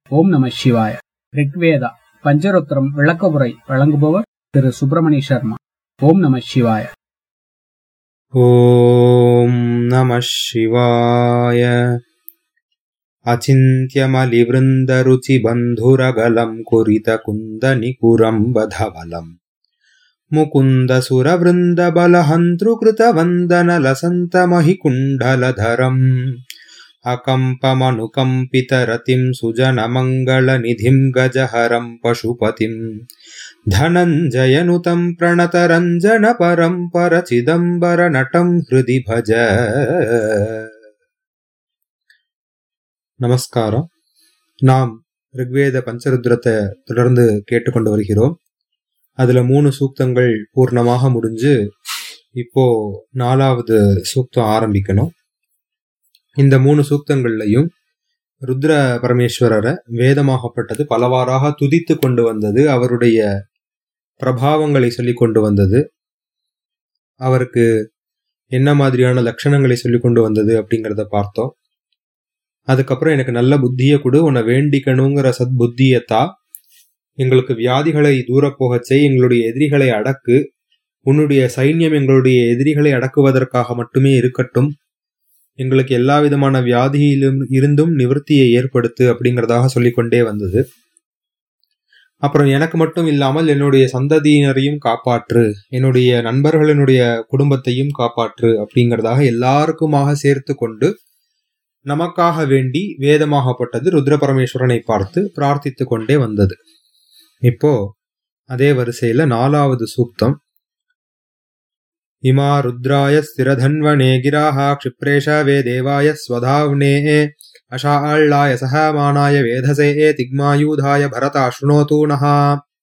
ஓம் நம சிவாய ரிக்வேதா பஞ்சரோத்திரம் விளக்கவுரை வழங்குபவர் திரு சுப்பிரமணிய சர்மா ஓம் நம சிவாய ॐ नमः शिवाय अचिन्त्यमलिवृन्दरुचिबन्धुरगलम् कुरितकुन्दनिकुरम् बधवलम् मुकुन्दसुरवृन्दबलहन्तृकृतवन्दनलसन्तमहिकुण्डलधरम् अकम्पमनुकम्पितरतिम् सुजनमङ्गलनिधिम् गजहरम् पशुपतिम् धनञ्जयनुतम् प्रणतरञ्जनपरम् परचिदम्बरनटम् हृदि भज நமஸ்காரம் நாம் ரிக்வேத பஞ்சருத்ரத்தை தொடர்ந்து கேட்டுக்கொண்டு வருகிறோம் அதுல மூணு சூக்தங்கள் பூர்ணமாக முடிஞ்சு இப்போ நாலாவது சூக்தம் ஆரம்பிக்கணும் இந்த மூணு சூக்தங்கள்லையும் ருத்ர பரமேஸ்வரரை வேதமாகப்பட்டது பலவாறாக துதித்து கொண்டு வந்தது அவருடைய பிரபாவங்களை சொல்லி கொண்டு வந்தது அவருக்கு என்ன மாதிரியான லட்சணங்களை சொல்லி கொண்டு வந்தது அப்படிங்கிறத பார்த்தோம் அதுக்கப்புறம் எனக்கு நல்ல புத்தியை கொடு உன்னை வேண்டிக்கணுங்கிற சத் புத்தியத்தா எங்களுக்கு வியாதிகளை தூரப்போகச் செய் எங்களுடைய எதிரிகளை அடக்கு உன்னுடைய சைன்யம் எங்களுடைய எதிரிகளை அடக்குவதற்காக மட்டுமே இருக்கட்டும் எங்களுக்கு எல்லா விதமான வியாதியிலும் இருந்தும் நிவர்த்தியை ஏற்படுத்து அப்படிங்கிறதாக சொல்லிக்கொண்டே வந்தது அப்புறம் எனக்கு மட்டும் இல்லாமல் என்னுடைய சந்ததியினரையும் காப்பாற்று என்னுடைய நண்பர்களினுடைய குடும்பத்தையும் காப்பாற்று அப்படிங்கிறதாக எல்லாருக்குமாக சேர்த்து கொண்டு நமக்காக வேண்டி வேதமாகப்பட்டது ருத்ர பரமேஸ்வரனை பார்த்து பிரார்த்தித்து கொண்டே வந்தது இப்போ அதே வரிசையில நாலாவது சூக்தம் இமா ருத்ராய ஸ்திரதன்வனே கிராஹ க்ஷிப்ரேஷ வே தேவாய ஸ்வதாவ்னே அஷாள்ளாய சகமானாய வேதசே திக்மாயூதாய பரதா ஸ்ருணோது நஹா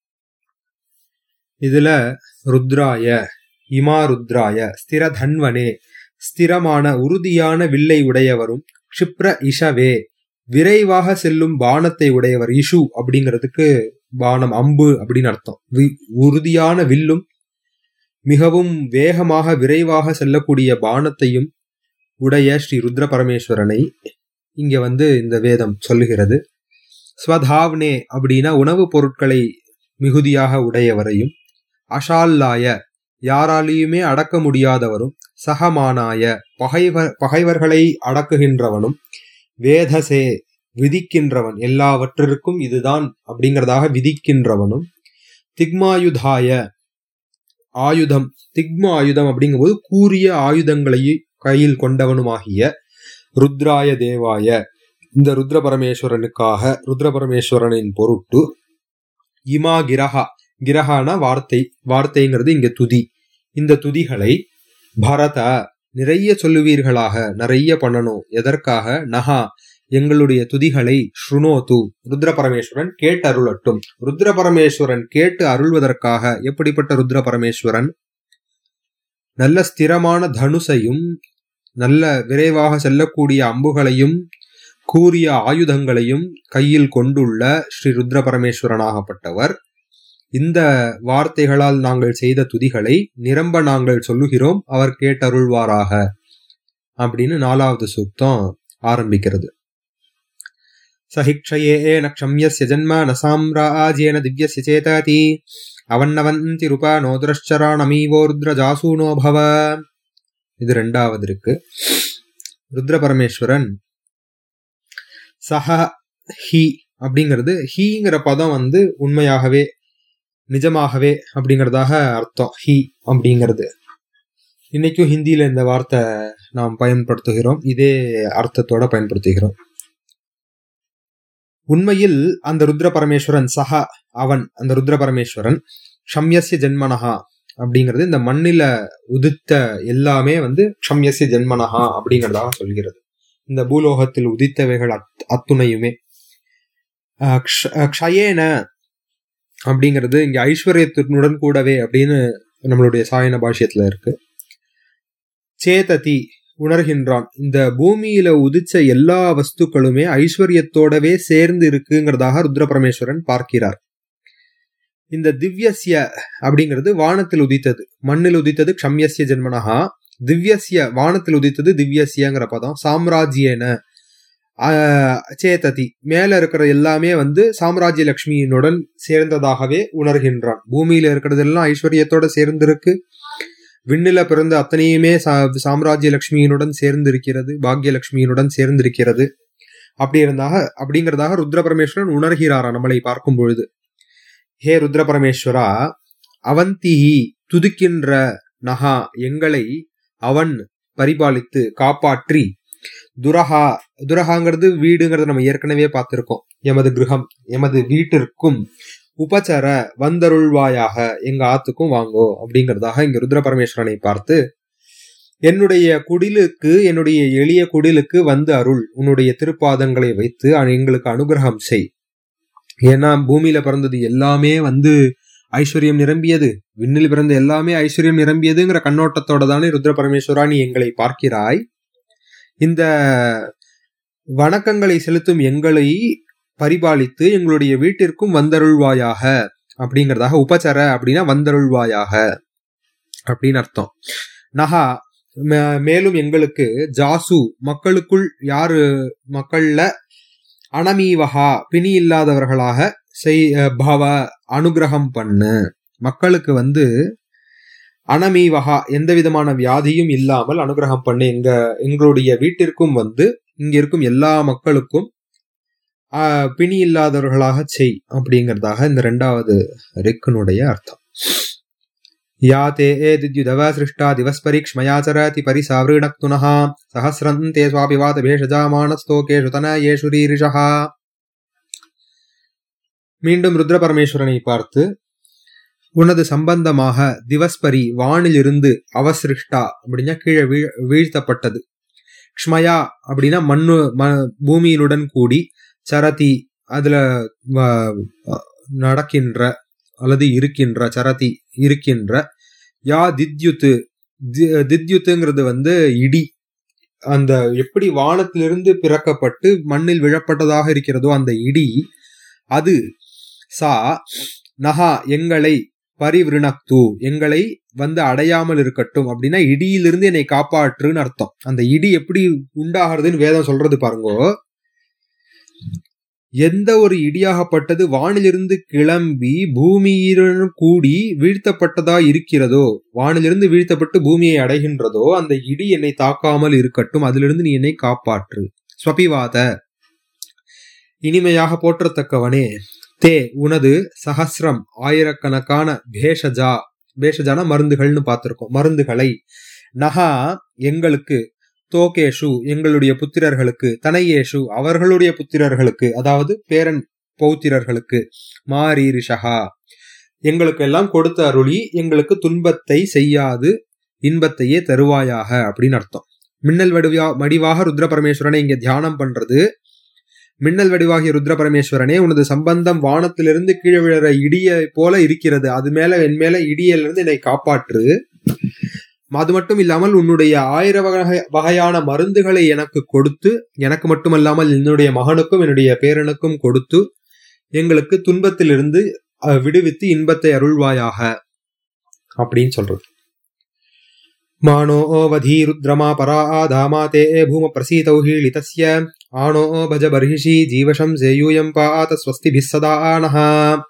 இதுல ருத்ராய இமா ருத்ராய ஸ்திரதன்வனே ஸ்திரமான உறுதியான வில்லை உடையவரும் க்ஷிப்ர இஷவே விரைவாக செல்லும் பானத்தை உடையவர் இஷு அப்படிங்கிறதுக்கு பானம் அம்பு அப்படின்னு அர்த்தம் உறுதியான வில்லும் மிகவும் வேகமாக விரைவாக செல்லக்கூடிய பானத்தையும் உடைய ஸ்ரீ ருத்ர பரமேஸ்வரனை இங்க வந்து இந்த வேதம் சொல்லுகிறது ஸ்வதாவ்னே அப்படின்னா உணவுப் பொருட்களை மிகுதியாக உடையவரையும் அஷால்லாய யாராலையுமே அடக்க முடியாதவரும் சகமானாய பகைவர் பகைவர்களை அடக்குகின்றவனும் வேதசே விதிக்கின்றவன் எல்லாவற்றிற்கும் இதுதான் அப்படிங்கிறதாக விதிக்கின்றவனும் திக்மாயுதாய ஆயுதம் திக்ம ஆயுதம் அப்படிங்கும்போது கூறிய ஆயுதங்களை கையில் கொண்டவனுமாகிய ருத்ராய தேவாய இந்த ருத்ர பரமேஸ்வரனுக்காக ருத்ர பரமேஸ்வரனின் பொருட்டு இமா கிரகா கிரகான வார்த்தை வார்த்தைங்கிறது இங்க துதி இந்த துதிகளை பரத நிறைய சொல்லுவீர்களாக நிறைய பண்ணணும் எதற்காக நகா எங்களுடைய துதிகளை ஸ்ருணோது ருத்ர பரமேஸ்வரன் கேட்டு அருளட்டும் ருத்ர பரமேஸ்வரன் கேட்டு அருள்வதற்காக எப்படிப்பட்ட ருத்ர பரமேஸ்வரன் நல்ல ஸ்திரமான தனுசையும் நல்ல விரைவாக செல்லக்கூடிய அம்புகளையும் கூறிய ஆயுதங்களையும் கையில் கொண்டுள்ள ஸ்ரீ ருத்ர பரமேஸ்வரனாகப்பட்டவர் இந்த வார்த்தைகளால் நாங்கள் செய்த துதிகளை நிரம்ப நாங்கள் சொல்லுகிறோம் அவர் கேட்டருள்வாராக அப்படின்னு நாலாவது சூக்தம் ஆரம்பிக்கிறது சஹிக்ஷயேன க்ஷம்யஸ்ய ஜன்ம ந சாம்ராஜ்யேன திவ்யஸ்ய சேதாதி அவன்னவந்தி ரூபா நோதுரஷ்சராணமீவோ ருத்ர ஜாசூனோ பவ இது ரெண்டாவது இருக்கு ருத்ர பரமேஸ்வரன் சஹ ஹி அப்படிங்கிறது ஹீங்கிற பதம் வந்து உண்மையாகவே நிஜமாகவே அப்படிங்கிறதாக அர்த்தம் ஹி அப்படிங்கிறது இன்னைக்கும் ஹிந்தியில இந்த வார்த்தை நாம் பயன்படுத்துகிறோம் இதே அர்த்தத்தோட பயன்படுத்துகிறோம் உண்மையில் அந்த ருத்ர பரமேஸ்வரன் சஹ அவன் அந்த ருத்ர பரமேஸ்வரன் ஷம்யஸ்ய ஜென்மனஹா அப்படிங்கிறது இந்த மண்ணில உதித்த எல்லாமே வந்து ஷம்யஸ்ய ஜென்மனஹா அப்படிங்கிறதாக சொல்கிறது இந்த பூலோகத்தில் உதித்தவைகள் அத்துணையுமே க்ஷயேன அப்படிங்கிறது இங்க ஐஸ்வர்யத்தினுடன் கூடவே அப்படின்னு நம்மளுடைய சாயன பாஷ்யத்துல இருக்கு சேததி உணர்கின்றான் இந்த பூமியில உதிச்ச எல்லா வஸ்துக்களுமே ஐஸ்வர்யத்தோடவே சேர்ந்து இருக்குங்கிறதாக ருத்ர பரமேஸ்வரன் பார்க்கிறார் இந்த திவ்யஸ்ய அப்படிங்கிறது வானத்தில் உதித்தது மண்ணில் உதித்தது க்ஷம்யஸ்ய ஜென்மனஹா திவ்யஸ்ய வானத்தில் உதித்தது திவ்யஸ்யங்கிற பதம் சாம்ராஜ்யேன ஆஹ், சேததி மேல இருக்கிற எல்லாமே வந்து சாம்ராஜ்ய லட்சுமியினுடன் சேர்ந்ததாகவே உணர்கின்றான் பூமியில இருக்கிறதெல்லாம் ஐஸ்வர்யத்தோட சேர்ந்திருக்கு விண்ணில பிறந்த அத்தனையுமே சா- சாம்ராஜ்ய லட்சுமியினுடன் சேர்ந்திருக்கிறது பாக்ய லட்சுமியினுடன் சேர்ந்திருக்கிறது அப்படி இருந்தாக அப்படிங்கிறதாக ருத்ர பரமேஸ்வரன் உணர்கிறாரா நம்மளை பார்க்கும் பொழுது ஹே ருத்ர பரமேஸ்வரா அவந்தி துதிக்கின்ற நகா எங்களை அவன் பரிபாலித்து காப்பாற்றி துரஹா துரஹாங்கிறது வீடுங்கிறத நம்ம ஏற்கனவே பார்த்திருக்கோம் எமது கிரகம் எமது வீட்டிற்கும் உபச்சர வந்தருள்வாயாக எங்க ஆத்துக்கும் வாங்கோ அப்படிங்கிறதாக இங்க ருத்ர பரமேஸ்வரனை பார்த்து என்னுடைய குடிலுக்கு என்னுடைய எளிய குடிலுக்கு வந்து அருள் உன்னுடைய திருப்பாதங்களை வைத்து அ- எங்களுக்கு அனுகிரகம் செய் ஏன்னா பூமியில பிறந்தது எல்லாமே வந்து ஐஸ்வர்யம் நிரம்பியது விண்ணில் பிறந்த எல்லாமே ஐஸ்வர்யம் நிரம்பியதுங்கிற கண்ணோட்டத்தோட தானே ருத்ர பரமேஸ்வரா நீ எங்களை பார்க்கிறாய் இந்த வணக்கங்களை செலுத்தும் எங்களை பரிபாலித்து எங்களுடைய வீட்டிற்கும் வந்தருள்வாயாக அப்படிங்கிறதாக உபச்சர அப்படின்னா வந்தருள்வாயாக அப்படின்னு அர்த்தம் நகா மே- மேலும் எங்களுக்கு ஜாசு மக்களுக்குள் யாரு மக்கள்ல அனமீவகா பிணி இல்லாதவர்களாக செய் பவ அனுகிரகம் பண்ணு மக்களுக்கு வந்து அனமீவகா எந்த விதமான வியாதியும் இல்லாமல் அனுகிரகம் பண்ணு எங்க எங்களுடைய வீட்டிற்கும் வந்து இங்க இருக்கும் எல்லா மக்களுக்கும் ஆஹ், பிணி இல்லாதவர்களாக செய் அப்படிங்கறதாக இந்த ரெண்டாவது ரிக்குனுடைய அர்த்தம் யா தே தித்யுதவ சிருஷ்டா திவஸ்பரிக்ஷ்மயாச்சரதி பரிசாவிருணக்துனः சஹசிரம் தே சுவாபிவாத பேஷஜாமானஸ்தோகேஷு தன ஏஷுரீரிஷா மீண்டும் ருத்ர பரமேஸ்வரனை பார்த்து உனது சம்பந்தமாக திவஸ்பரி வானிலிருந்து அவசிருஷ்டா அப்படின்னா கீழே வீழ் வீழ்த்தப்பட்டது க்ஷ்மயா அப்படின்னா மண்ணு ம- பூமியினுடன் கூடி சரதி அதுல வ- நடக்கின்ற அல்லது இருக்கின்ற சரதி இருக்கின்ற யா தித்யுத்து தி- தித்யுத்துங்கிறது வந்து இடி அந்த எப்படி வானத்திலிருந்து பிறக்கப்பட்டு மண்ணில் விழப்பட்டதாக இருக்கிறதோ அந்த இடி அது சா நகா எங்களை பரிவிருணக்து எங்களை வந்து அடையாமல் இருக்கட்டும் அப்படின்னா இடியிலிருந்து என்னை காப்பாற்றுன்னு அர்த்தம் அந்த இடி எப்படி உண்டாகிறதுன்னு வேதம் சொல்றது பாருங்கோ எந்த ஒரு இடியாகப்பட்டது வானிலிருந்து கிளம்பி பூமியுடன் கூடி வீழ்த்தப்பட்டதா இருக்கிறதோ வானிலிருந்து வீழ்த்தப்பட்டு பூமியை அடைகின்றதோ அந்த இடி என்னை தாக்காமல் இருக்கட்டும் அதிலிருந்து நீ என்னை காப்பாற்று ஸ்வபிவாத இனிமையாக போற்றத்தக்கவனே தே உனது சஹஸ்ரம் ஆயிரக்கணக்கான பேஷஜா பேஷஜான மருந்துகள்னு பார்த்திருக்கோம் மருந்துகளை நகா எங்களுக்கு தோகேஷு எங்களுடைய புத்திரர்களுக்கு தனையேஷு அவர்களுடைய புத்திரர்களுக்கு அதாவது பேரன் பௌத்திரர்களுக்கு மாரீரிஷகா எங்களுக்கு எல்லாம் கொடுத்த அருளி எங்களுக்கு துன்பத்தை செய்யாது இன்பத்தையே தருவாயாக அப்படின்னு அர்த்தம் மின்னல் வடிவா வடிவாக ருத்ர பரமேஸ்வரனை இங்க தியானம் பண்றது மின்னல் வடிவாகிய ருத்ர பரமேஸ்வரனே உனது சம்பந்தம் வானத்திலிருந்து கீழே விழுற இடிய போல இருக்கிறது அது மேல என் மேல இடியிலிருந்து என்னை காப்பாற்று அது மட்டும் இல்லாமல் உன்னுடைய ஆயிர வகை வகையான மருந்துகளை எனக்கு கொடுத்து எனக்கு மட்டுமல்லாமல் என்னுடைய மகனுக்கும் என்னுடைய பேரனுக்கும் கொடுத்து எங்களுக்கு துன்பத்திலிருந்து அஹ், விடுவித்து இன்பத்தை அருள்வாயாக அப்படின்னு சொல்றது மானோ வதி ருத்ரமா பரா தாமா தே பூம பிரசீதௌ ஹீளிதஸ்ய ஆணோ பஜ பர்ஹிஷி ஜீவசம் சேயூயம் பாத ஸ்வஸ்திபிஸ் சதா நஹா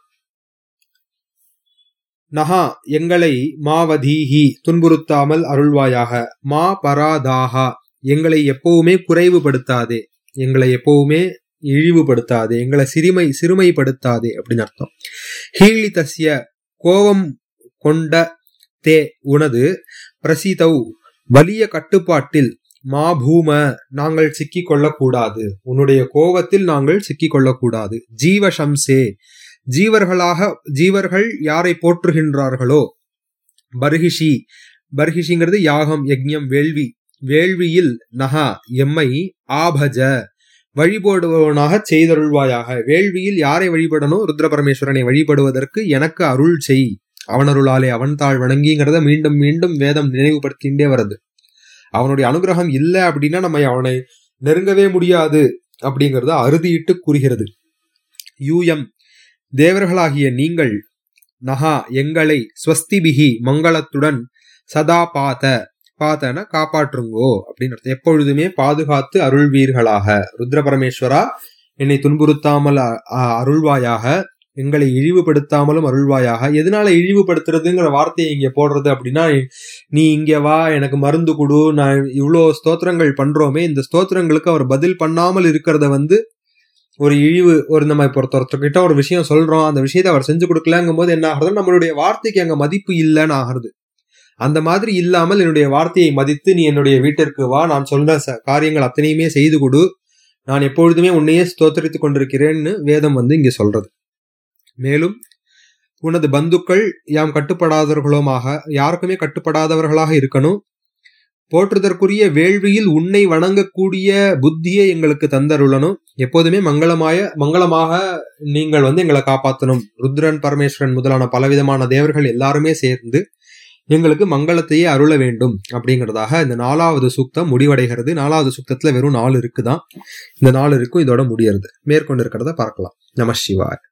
நஹா எங்களை மாவதீஹி துன்புறுத்தாமல் அருள்வாயாக மா பராதாகா எங்களை எப்பவுமே குறைவுபடுத்தாதே எங்களை எப்பவுமே இழிவுபடுத்தாதே எங்களை சிறுமை சிறுமைப்படுத்தாதே அப்படின்னு அர்த்தம் ஹீளிதஸ்ய கோபம் கொண்ட தே உனது பிரசிதௌ வலிய கட்டுப்பாட்டில் மா பூம நாங்கள் சிக்கிக் கொள்ளக்கூடாது உன்னுடைய கோபத்தில் நாங்கள் சிக்கிக் கொள்ளக்கூடாது ஜீவசம்சே ஜீவர்களாக ஜீவர்கள் யாரை போற்றுகின்றார்களோ பர்ஹிஷி பர்ஹிஷிங்கிறது யாகம் யஜ்ஞம் வேள்வி வேள்வியில் நகா எம்மை ஆபஜ வழிபடுபவனாக செய்தருள்வாயாக வேள்வியில் யாரை வழிபடணும் ருத்ர பரமேஸ்வரனை வழிபடுவதற்கு எனக்கு அருள் செய் அவனருளாலே அவன் தாழ் வணங்கிங்கிறத மீண்டும் மீண்டும் வேதம் நினைவுபடுத்திண்டே வருது அவனுடைய அனுகிரகம் இல்லை அப்படின்னா நம்ம அவனை நெருங்கவே முடியாது அப்படிங்கறத அறுதியிட்டு கூறுகிறது யூயம் தேவர்களாகிய நீங்கள் நகா எங்களை ஸ்வஸ்திபிகி மங்களத்துடன் சதா பாத பார்த்தனா காப்பாற்றுங்கோ அப்படின்னு அர்த்தம் எப்பொழுதுமே பாதுகாத்து அருள்வீர்களாக ருத்ர பரமேஸ்வரா என்னை துன்புறுத்தாமல் அ- அ- அருள்வாயாக எங்களை இழிவுபடுத்தாமலும் அருள்வாயாக எதனால இழிவுபடுத்துறதுங்கிற வார்த்தையை இங்க போடுறது அப்படின்னா நீ இங்க வா எனக்கு மருந்து கொடு நான் இவ்வளோ ஸ்தோத்திரங்கள் பண்றோமே இந்த ஸ்தோத்திரங்களுக்கு அவர் பதில் பண்ணாமல் இருக்கிறத வந்து ஒரு இழிவு ஒரு நம்ம இப்போ ஒருத்தர்கிட்ட ஒரு விஷயம் சொல்றோம் அந்த விஷயத்தை அவர் செஞ்சு கொடுக்கலங்கும் போது என்ன ஆகுறது நம்மளுடைய வார்த்தைக்கு அங்க மதிப்பு இல்லைன்னு ஆகுறது அந்த மாதிரி இல்லாமல் என்னுடைய வார்த்தையை மதித்து நீ என்னுடைய வீட்டிற்கு வா நான் சொல்ற ச- காரியங்கள் அத்தனையுமே செய்து கொடு நான் எப்பொழுதுமே உன்னையே ஸ்தோத்தரித்துக் கொண்டிருக்கிறேன்னு வேதம் வந்து இங்க சொல்றது மேலும் உனது பந்துக்கள் யாம் கட்டுப்படாதவர்களுமாக யாருக்குமே கட்டுப்படாதவர்களாக இருக்கணும் போற்றுதற்குரிய வேள்வியில் உன்னை வணங்கக்கூடிய புத்தியை எங்களுக்கு தந்தருளணும் எப்போதுமே மங்களமாய மங்களமாக நீங்கள் வந்து எங்களை காப்பாற்றணும் ருத்ரன் பரமேஸ்வரன் முதலான பலவிதமான தேவர்கள் எல்லாருமே சேர்ந்து எங்களுக்கு மங்களத்தையே அருள வேண்டும் அப்படிங்கிறதாக இந்த நாலாவது சூக்தம் முடிவடைகிறது நாலாவது சூக்தத்துல வெறும் நாலு இருக்குதான் இந்த நாலு இருக்கும் இதோட முடியறது மேற்கொண்டு இருக்கிறத பார்க்கலாம் நம சிவாய்